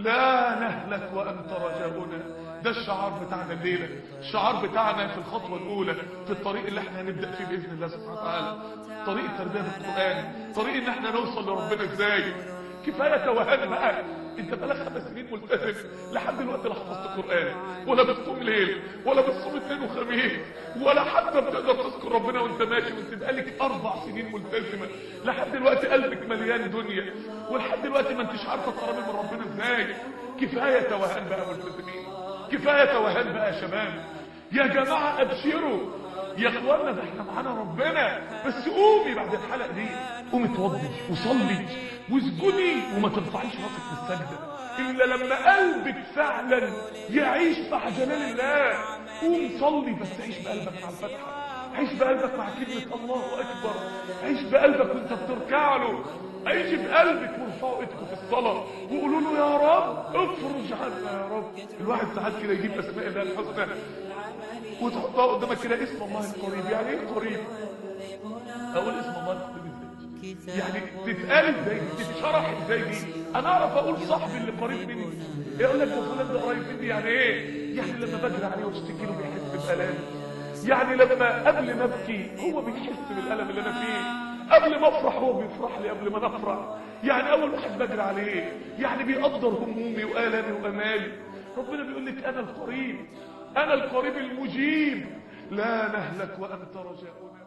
لا نهلك وأنت رجاؤنا ده الشعار بتاعنا الليلة الشعار بتاعنا في الخطوة الأولى في الطريق اللي احنا هنبدأ فيه بإذن الله سبحانه وتعالى طريق التربية بالقرآن طريق ان احنا نوصل لربنا ازاي كفاية توهان بقى انت بقالك خمس سنين ملتزم لحد دلوقتي لا حفظت قرآن ولا بتصوم ليل ولا بتصوم اثنين وخميس ولا حتى بتقدر تذكر ربنا وانت ماشي وانت بقالك اربع سنين ملتزمة لحد دلوقتي قلبك مليان دنيا ولحد دلوقتي ما انتش عارفة تقربي من ربنا ازاي كفاية توهان بقى ملتزمين كفاية توهان بقى يا شباب يا جماعة ابشروا يا اخوانا ده احنا معانا ربنا بس قومي بعد الحلقه دي قومي اتوضي وصلي واسجدي وما ترفعيش راسك في السجده الا لما قلبك فعلا يعيش مع جلال الله قوم صلي بس عيش بقلبك مع الفتحه عيش بقلبك مع كلمه الله اكبر عيش بقلبك وانت بتركع له عيش بقلبك وارفعوا ايدكم في الصلاه وقولوا له يا رب افرج عنا يا رب الواحد ساعات كده يجيب اسماء الله الحسنى وتحطها قدامك كده اسم الله القريب يعني ايه قريب اقول اسم الله القريب ازاي يعني تتقال ازاي تتشرح ازاي دي انا اعرف اقول صاحبي اللي قريب مني يقول لك ده فلان ده قريب مني يعني ايه يعني لما بجري عليه واشتكي له بيحس بالالم يعني لما قبل ما ابكي هو بيحس بالالم اللي انا فيه قبل ما افرح هو بيفرح لي قبل ما نفرح يعني اول واحد بجري عليه يعني بيقدر همومي والامي وامالي ربنا بيقول لك انا القريب انا القريب المجيب لا نهلك وانت رجاؤنا